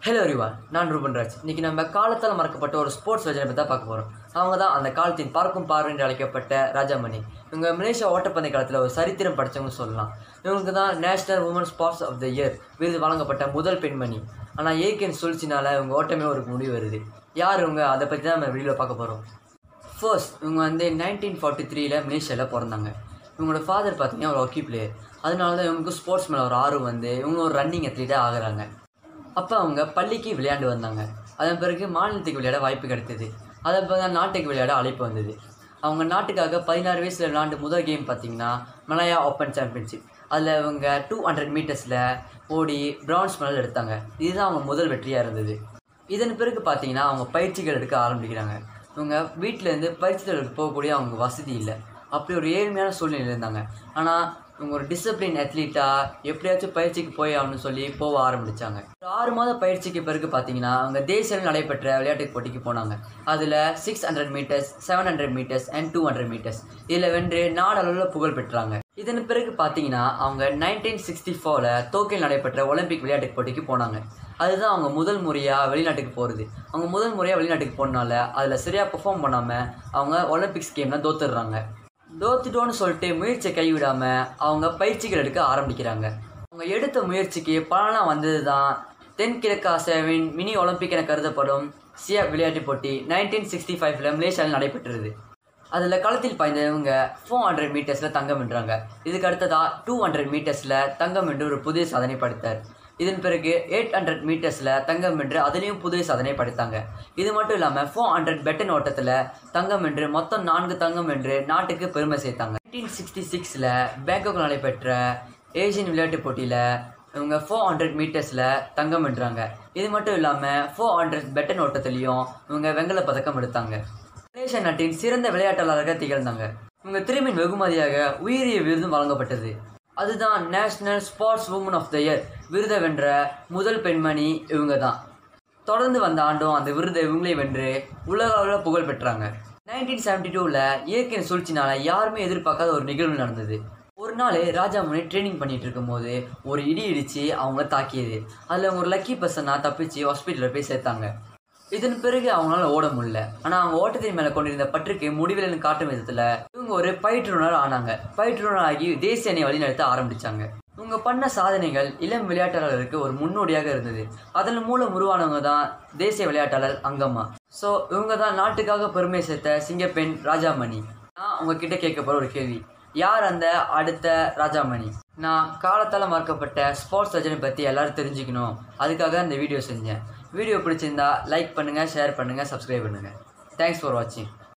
hello அறிவா நான் ரூபன் ராஜ் இன்னைக்கு நம்ம காலத்தால் மறக்கப்பட்ட ஒரு ஸ்போர்ட்ஸ் லெஜனை பற்றி தான் பார்க்க போகிறோம் அவங்க தான் அந்த காலத்தின் பார்க்கும் பார்வை என்று அழைக்கப்பட்ட ராஜாமணி இவங்க மலேசியா ஓட்டப்பந்தய காலத்தில் ஒரு சரித்திரம் படித்தவங்க சொல்லலாம் இவங்களுக்கு தான் national woman sports of the year விருது வழங்கப்பட்ட முதல் பெண்மணி ஆனால் ஏகேன் சொல்ச்சினால இவங்க ஓட்டமே ஒரு முடிவு வருது யார் இவங்க அதை பற்றி தான் நம்ம வீடியோவில் பார்க்க போகிறோம் ஃபர்ஸ்ட் இவங்க வந்து நைன்டீன் ஃபார்ட்டி த்ரீல மலேசியாவில் பிறந்தாங்க இவங்களோட ஃபாதர் பார்த்தீங்கன்னா ஒரு ஹாக்கி பிளேயர் அதனால தான் இவங்களுக்கு ஸ்போர்ட்ஸ் மேலே ஒரு ஆர்வம் வந்து இவங்க ஒரு ரன்னிங் அத்லீட்டாக ஆகுறாங்க அப்போ அவங்க பள்ளிக்கு விளையாண்டு வந்தாங்க அதன் பிறகு மாநிலத்துக்கு விளையாட வாய்ப்பு கிடைத்தது அதன் பிறகு தான் நாட்டுக்கு விளையாட அழைப்பு வந்தது அவங்க நாட்டுக்காக பதினாறு வயசில் விளையாண்டு முதல் கேம் பார்த்தீங்கன்னா மலாயா ஓப்பன் சாம்பியன்ஷிப் அதில் இவங்க டூ ஹண்ட்ரட் மீட்டர்ஸில் ஓடி பிரான்ஸ் மெடல் எடுத்தாங்க இதுதான் அவங்க முதல் வெற்றியாக இருந்தது இதன் பிறகு பார்த்தீங்கன்னா அவங்க பயிற்சிகள் எடுக்க ஆரம்பிக்கிறாங்க இவங்க வீட்டிலேருந்து பயிற்சிகளுக்கு போகக்கூடிய அவங்க வசதி இல்லை அப்படி ஒரு ஏழ்மையான சூழ்நிலையில் இருந்தாங்க ஆனால் இவங்க ஒரு டிசிப்ளின் அத்லீட்டாக எப்படியாச்சும் பயிற்சிக்கு போய் ஆகணும்னு சொல்லி போக ஆரம்பிச்சாங்க ஒரு ஆறு மாத பயிற்சிக்கு பிறகு பார்த்தீங்கன்னா அவங்க தேசியில் நடைபெற்ற விளையாட்டு போட்டிக்கு போனாங்க அதில் six hundred meters seven hundred meters and two hundred meters இதில் வென்று நாடளவில் புகழ் பெற்றாங்க இதன் பிறகு பார்த்தீங்கன்னா அவங்க நைன்டீன் சிக்ஸ்டி ஃபோரில் டோக்கியில் நடைபெற்ற ஒலிம்பிக் விளையாட்டு போட்டிக்கு போனாங்க அதுதான் அவங்க முதல் முறையாக வெளிநாட்டுக்கு போகிறது அவங்க முதல் முறையாக வெளிநாட்டுக்கு போனால அதில் சரியாக பெர்ஃபார்ம் பண்ணாமல் அவங்க ஒலிம்பிக்ஸ் கேமில் தோத்துடுறாங்க தோத்துட்டோன்னு சொல்லிட்டு முயற்சியை கைவிடாமல் அவங்க பயிற்சிகள் எடுக்க ஆரம்பிக்கிறாங்க அவங்க எடுத்த முயற்சிக்கு பலனாக வந்தது தான் தென்கிழக்கு ஆசியாவின் மினி ஒலிம்பிக் என கருதப்படும் சியா விளையாட்டுப் போட்டி நைன்டீன் சிக்ஸ்டி ஃபைவ்ல மலேசியாவில் நடைபெற்றது அதில் களத்தில் பாய்ந்தவங்க ஃபோர் ஹண்ட்ரட் மீட்டர்ஸில் தங்கம் வென்றாங்க இதுக்கு அடுத்ததாக டூ ஹண்ட்ரட் மீட்டர்ஸில் தங்கம் வென்று ஒரு புதிய சாதனை படைத்தார் இதன் பிறகு எயிட் ஹண்ட்ரட் மீட்டர்ஸில் தங்கம் வென்று அதுலேயும் புதிய சாதனை படைத்தாங்க இது மட்டும் இல்லாமல் ஃபோர் ஹண்ட்ரட் பெட்டன் ஓட்டத்தில் தங்கம் வென்று மொத்தம் நான்கு தங்கம் வென்று நாட்டுக்கு பெருமை சேர்த்தாங்க நைன்டீன் சிக்ஸ்டி சிக்ஸில் பேங்காக் நடைபெற்ற ஏசியன் விளையாட்டுப் போட்டியில் இவங்க ஃபோர் ஹண்ட்ரட் மீட்டர்ஸில் தங்கம் வென்றாங்க இது மட்டும் இல்லாமல் ஃபோர் ஹண்ட்ரட் பெட்டன் ஓட்டத்துலேயும் இவங்க வெங்கல பதக்கம் எடுத்தாங்க மலேசியா நாட்டின் சிறந்த விளையாட்டாளராக திகழ்ந்தாங்க இவங்க திரும்பின் வெகுமதியாக உயரிய விருதும் வழங்கப்பட்டது அதுதான் national sports woman of the year விருதை வென்ற முதல் பெண்மணி இவங்க தான் தொடர்ந்து வந்த ஆண்டும் அந்த விருதை இவங்களே வென்று உலக அளவில் புகழ் பெற்றாங்க நைன்டீன் செவன்டி டூவில் இயற்கையின் சூழ்ச்சினால யாருமே எதிர்பார்க்காத ஒரு நிகழ்வு நடந்தது ஒரு நாள் ராஜாமணி ட்ரைனிங் பண்ணிட்டு இருக்கும்போது ஒரு இடி இடித்து அவங்கள தாக்கியது அதில் அவங்க ஒரு லக்கி பர்சனாக தப்பிச்சு ஹாஸ்பிட்டலில் போய் சேர்த்தாங்க இதன் பிறகு அவங்களால ஓட முடியல ஆனால் அவங்க ஓட்டத்தின் மேலே கொண்டிருந்த பற்றுக்கு முடிவில் காட்டும் விதத்தில் இவங்க ஒரு பயிற்றுனர் ஆனாங்க பயிற்றுனர் ஆகி தேசிய அணி வழிநடத்த ஆரம்பிச்சாங்க இவங்க பண்ண சாதனைகள் இளம் விளையாட்டாளருக்கு ஒரு முன்னோடியாக இருந்தது அதன் மூலம் உருவானவங்க தான் தேசிய விளையாட்டாளர் அங்கம்மா ஸோ இவங்க தான் நாட்டுக்காக பெருமை சேர்த்த சிங்கப்பெண் ராஜாமணி நான் உங்ககிட்ட கேட்க போகிற ஒரு கேள்வி யார் அந்த அடுத்த ராஜாமணி நான் காலத்தால் மறக்கப்பட்ட ஸ்போர்ட்ஸ் லெஜனை பற்றி எல்லாரும் தெரிஞ்சுக்கணும் அதுக்காக இந்த வீடியோ செஞ்சேன் வீடியோ பிடிச்சிருந்தா லைக் பண்ணுங்கள் ஷேர் பண்ணுங்கள் சப்ஸ்கிரைப் பண்ணுங்கள் தேங்க்ஸ் ஃபார் வாட்சிங்